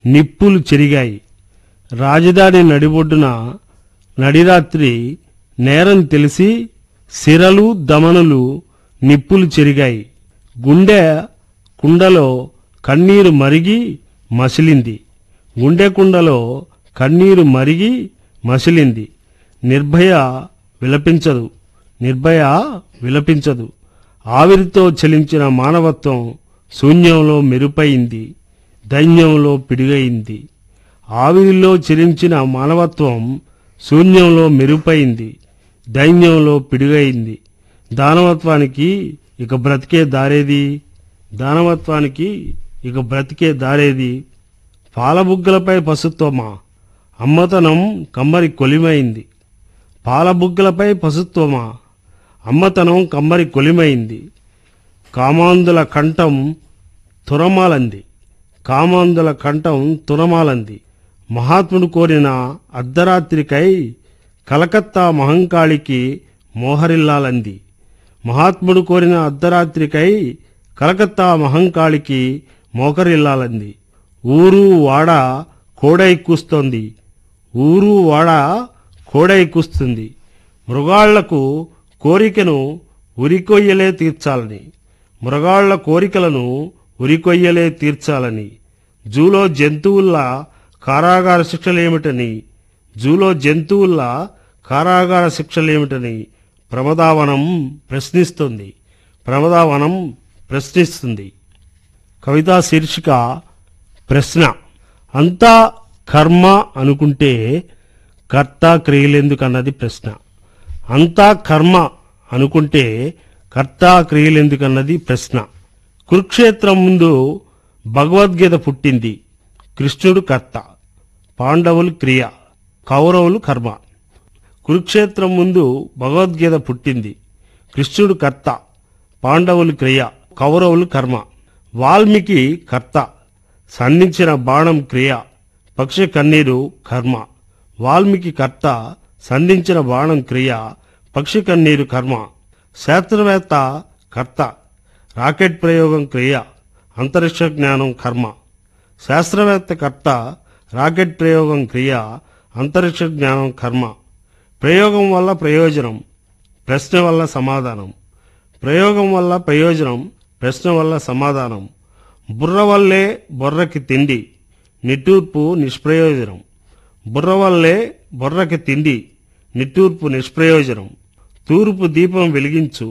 నిప్పులు చెరిగాయి రాజధాని నడిబొడ్డున నడిరాత్రి నేరం తెలిసి సిరలు దమనులు నిప్పులు చెరిగాయి గుండె కుండలో కన్నీరు మరిగి మసిలింది గుండె కుండలో కన్నీరు మరిగి మసిలింది నిర్భయ విలపించదు నిర్భయ విలపించదు ఆవిరితో చలించిన మానవత్వం శూన్యంలో మెరుపైంది దైన్యంలో పిడుగైంది ఆవిరిలో చెలించిన మానవత్వం శూన్యంలో మెరుపైంది దైన్యంలో పిడుగైంది దానవత్వానికి ఇక బ్రతికే దారేది దానవత్వానికి ఇక బ్రతికే దారేది పాలబుగ్గలపై పశుత్వమా అమ్మతనం కమ్మరి కొలిమైంది పాలబుగ్గలపై పశుత్వమా అమ్మతనం కమ్మరి కొలిమైంది కామాంధుల కంఠం తురమాలంది కామాంధుల కంఠం తురమాలంది మహాత్ముడు కోరిన అర్ధరాత్రికై కలకత్తా మహంకాళికి మోహరిల్లాలంది మహాత్ముడు కోరిన అర్ధరాత్రికై కలకత్తా మహంకాళికి మోకరిల్లాలంది ఊరు వాడ కోడై కూస్తోంది ఊరు వాడ కోడై కూస్తుంది మృగాళ్లకు కోరికను ఉరికొయ్యలే తీర్చాలని మృగాళ్ల కోరికలను ఉరికొయ్యలే తీర్చాలని జూలో జంతువుల్లా కారాగార శిక్షలేమిటని జూలో జంతువుల్లా కారాగార శిక్షలేమిటని ప్రమదావనం ప్రశ్నిస్తుంది ప్రమదావనం ప్రశ్నిస్తుంది కవితా శీర్షిక ప్రశ్న అంతా కర్మ అనుకుంటే కర్త క్రియలెందుకన్నది ప్రశ్న అంతా కర్మ అనుకుంటే కర్త క్రియలెందుకన్నది ప్రశ్న కురుక్షేత్రం ముందు భగవద్గీత పుట్టింది కృష్ణుడు కర్త పాండవులు క్రియ కౌరవులు కర్మ కురుక్షేత్రం ముందు భగవద్గీత పుట్టింది కృష్ణుడు కర్త పాండవులు క్రియ కౌరవులు కర్మ వాల్మీకి కర్త సంధించిన బాణం క్రియ పక్షి కన్నీరు కర్మ వాల్మీకి కర్త సంధించిన బాణం క్రియ పక్షి కన్నీరు కర్మ శాస్త్రవేత్త కర్త రాకెట్ ప్రయోగం క్రియ అంతరిక్ష జ్ఞానం కర్మ శాస్త్రవేత్త కర్త రాకెట్ ప్రయోగం క్రియ అంతరిక్ష జ్ఞానం కర్మ ప్రయోగం వల్ల ప్రయోజనం ప్రశ్న వల్ల సమాధానం ప్రయోగం వల్ల ప్రయోజనం ప్రశ్న వల్ల సమాధానం బుర్ర వల్లే బొర్రకి తిండి నిట్టూర్పు నిష్ప్రయోజనం బుర్ర వల్లే బొర్రకి తిండి నిట్టూర్పు నిష్ప్రయోజనం తూర్పు దీపం వెలిగించు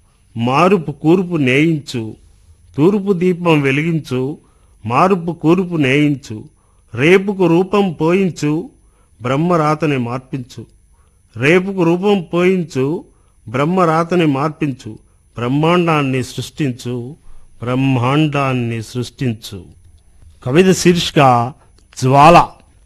మారుపు కూర్పు నేయించు తూర్పు దీపం వెలిగించు మారుపు కూర్పు నేయించు రేపుకు రూపం పోయించు బ్రహ్మరాతని మార్పించు రేపుకు రూపం పోయించు బ్రహ్మరాతని మార్పించు బ్రహ్మాండాన్ని సృష్టించు బ్రహ్మాండాన్ని సృష్టించు కవిత శీర్షిక జ్వాల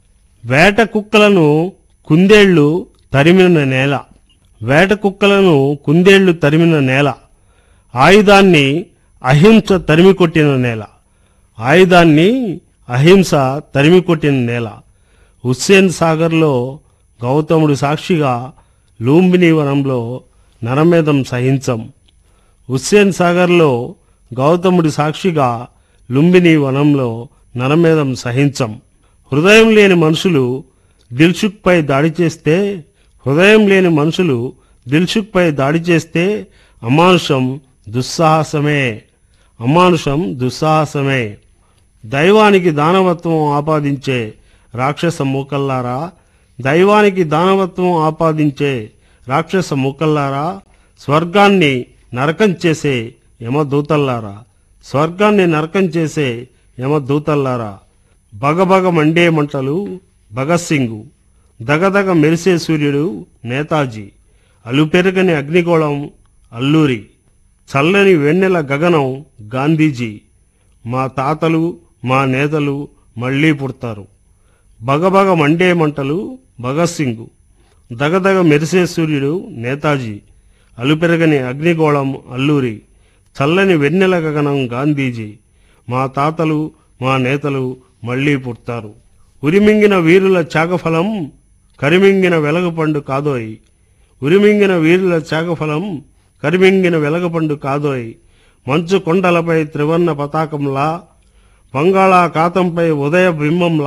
వేట కుక్కలను కుందేళ్లు తరిమిన నేల వేట కుక్కలను కుందేళ్లు తరిమిన నేల ఆయుధాన్ని అహింస తరిమి కొట్టిన నేల ఆయుధాన్ని అహింస తరిమి కొట్టిన నేల హుస్సేన్ సాగర్లో గౌతముడు సాక్షిగా లూంబిని వనంలో నరమేధం సహించం హుస్సేన్ సాగర్లో గౌతముడి సాక్షిగా లుంబిని వనంలో నరమేధం సహించం హృదయం లేని మనుషులు దిల్సుఖ్పై దాడి చేస్తే హృదయం లేని మనుషులు దిల్సుఖ్పై దాడి చేస్తే అమానుషం దుస్సాహసమే అమానుషం దుస్సాహసమే దైవానికి దానవత్వం ఆపాదించే రాక్షస మూకల్లారా దైవానికి దానవత్వం ఆపాదించే రాక్షస మూకల్లారా స్వర్గాన్ని నరకం చేసే యమదూతల్లారా స్వర్గాన్ని నరకం చేసే యమదూతల్లారా బగబగ మండే మంటలు భగత్ సింగు దగదగ మెరిసే సూర్యుడు నేతాజీ అలుపెరగని అగ్నిగోళం అల్లూరి చల్లని వెన్నెల గగనం గాంధీజీ మా తాతలు మా నేతలు మళ్ళీ పుడతారు బగబగ మండే మంటలు భగత్ సింగు దగదగ మెరిసే సూర్యుడు నేతాజీ అలుపెరగని అగ్నిగోళం అల్లూరి చల్లని వెన్నెల గగనం గాంధీజీ మా తాతలు మా నేతలు మళ్ళీ పుడతారు ఉరిమింగిన వీరుల త్యాగఫలం కరిమింగిన వెలగపండు కాదోయ్ ఉరిమింగిన వీరుల త్యాగఫలం కరిమింగిన వెలగపండు కాదోయ్ మంచు కొండలపై త్రివర్ణ పతాకంలా బంగాళాఖాతంపై ఉదయ బింబంలా